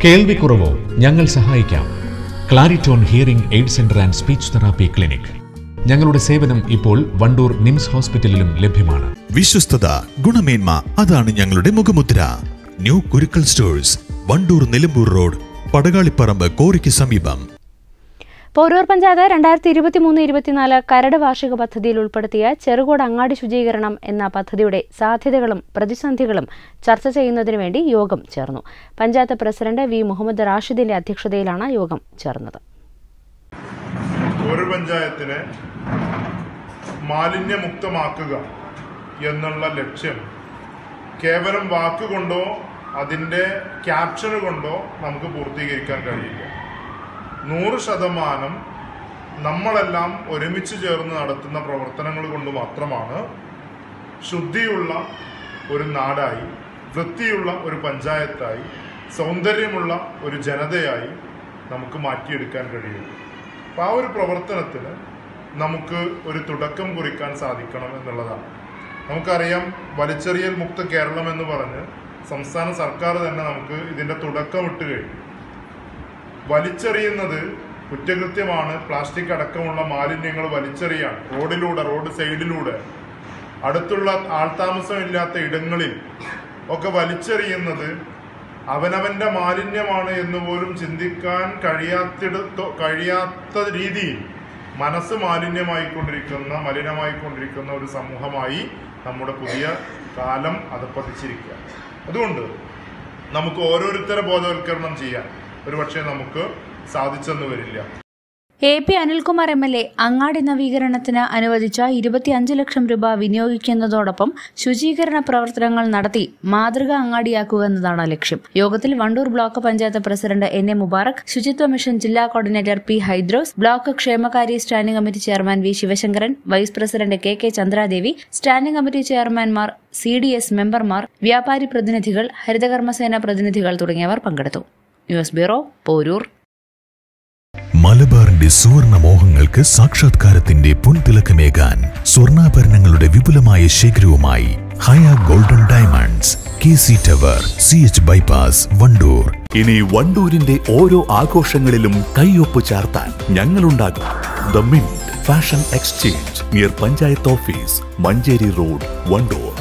കേൾവിക്കുറവോ ഞങ്ങൾ സഹായിക്കാം Clariton hearing aid centre and speech therapy clinic ഞങ്ങളുടെ സേവനം ഇപ്പോൾ വണ്ടൂർ നിംസ് ഹോസ്പിറ്റലിലും ലഭ്യമാണ് വിശ്വസ്തത ഗുണമേന്മ അതാണ് ഞങ്ങളുടെ മുഖമുദ്ര new Kurukkal stores Wandoor Nilambur road Padakaliparamba കോറിക്ക് സമീപം പോരൂർ പഞ്ചായത്ത് രണ്ടായിരത്തി ഇരുപത്തി മൂന്ന് ഇരുപത്തിനാല് കരട് വാർഷിക പദ്ധതിയിൽ ഉൾപ്പെടുത്തിയ ചെറുകോട് അങ്ങാടി ശുചീകരണം എന്ന പദ്ധതിയുടെ സാധ്യതകളും പ്രതിസന്ധികളും ചർച്ച ചെയ്യുന്നതിനു വേണ്ടി യോഗം ചേർന്നു പഞ്ചായത്ത് പ്രസിഡന്റ് വി മുഹമ്മദ് റാഷിദിന്റെ അധ്യക്ഷതയിലാണ് യോഗം ചേർന്നത് ഒരു പഞ്ചായത്തിനെ മാലിന്യമുക്തമാക്കുക എന്നുള്ള ലക്ഷ്യം കേവലം വാക്കുകൊണ്ടോ അതിൻ്റെ ക്യാപ്ഷന് കൊണ്ടോ നമുക്ക് പൂർത്തീകരിക്കാൻ കഴിയില്ല നൂറ് ശതമാനം നമ്മളെല്ലാം ഒരുമിച്ച് ചേർന്ന് നടത്തുന്ന പ്രവർത്തനങ്ങൾ കൊണ്ട് മാത്രമാണ് ശുദ്ധിയുള്ള ഒരു നാടായി വൃത്തിയുള്ള ഒരു പഞ്ചായത്തായി സൗന്ദര്യമുള്ള ഒരു ജനതയായി നമുക്ക് മാറ്റിയെടുക്കാൻ കഴിയും അപ്പം ആ ഒരു പ്രവർത്തനത്തിന് നമുക്ക് ഒരു തുടക്കം കുറിക്കാൻ സാധിക്കണം എന്നുള്ളതാണ് നമുക്കറിയാം വലിച്ചെറിയൽ മുക്ത കേരളം എന്ന് പറഞ്ഞ് സംസ്ഥാന സർക്കാർ തന്നെ നമുക്ക് ഇതിൻ്റെ തുടക്കം ഇട്ട് കഴിഞ്ഞു വലിച്ചെറിയുന്നത് കുറ്റകൃത്യമാണ് പ്ലാസ്റ്റിക് അടക്കമുള്ള മാലിന്യങ്ങൾ വലിച്ചെറിയാൻ റോഡിലൂടെ റോഡ് സൈഡിലൂടെ അടുത്തുള്ള ആൾതാമസമില്ലാത്ത ഇടങ്ങളിൽ ഒക്കെ വലിച്ചെറിയുന്നത് അവനവന്റെ മാലിന്യമാണ് എന്ന് പോലും ചിന്തിക്കാൻ കഴിയാത്തിടത്തോ കഴിയാത്ത രീതിയിൽ മനസ്സ് മാലിന്യമായിക്കൊണ്ടിരിക്കുന്ന മലിനമായിക്കൊണ്ടിരിക്കുന്ന ഒരു സമൂഹമായി നമ്മുടെ പുതിയ കാലം അതപ്പതിച്ചിരിക്കുക അതുകൊണ്ട് നമുക്ക് ഓരോരുത്തരെ ബോധവൽക്കരണം ചെയ്യാൻ ഒരുപക്ഷെ നമുക്ക് സാധിച്ചെന്ന് വരില്ല A P Anilkumar M L A അങ്ങാടി നവീകരണത്തിന് അനുവദിച്ച ഇരുപത്തിയഞ്ച് ലക്ഷം രൂപ വിനിയോഗിക്കുന്നതോടൊപ്പം ശുചീകരണ പ്രവർത്തനങ്ങൾ നടത്തി മാതൃക അങ്ങാടിയാക്കുക എന്നതാണ് ലക്ഷ്യം യോഗത്തിൽ Wandoor block panchayat president N A Mubarak Suchitwa mission ജില്ലാ കോർഡിനേറ്റർ പി ഹൈദ്രോസ് ബ്ലോക്ക് ക്ഷേമകാര്യ standing committee chairman V Sivasankaran vice president K K Chandradevi standing committee ചെയർമാൻമാർ സി ഡി എസ് മെമ്പർമാർ വ്യാപാരി പ്രതിനിധികൾ ഹരിതകർമ്മസേന പ്രതിനിധികൾ തുടങ്ങിയവർ പങ്കെടുത്തു ന്യൂസ് ബ്യൂറോ പോരൂർ മലബാറിന്റെ സുവർണ മോഹങ്ങൾക്ക് സാക്ഷാത്കാരത്തിന്റെ പൊൻതിളക്കമേകാൻ സ്വർണ്ണാഭരണങ്ങളുടെ വിപുലമായ ശേഖരവുമായി Haya golden diamonds K C tower C H bypass Wandoor ഇനി വണ്ടൂരിന്റെ ഓരോ ആഘോഷങ്ങളിലും കൈയൊപ്പ് ചാർത്താൻ ഞങ്ങളുണ്ടാകും the mint fashion exchange near panchayat office Manjeri road Wandoor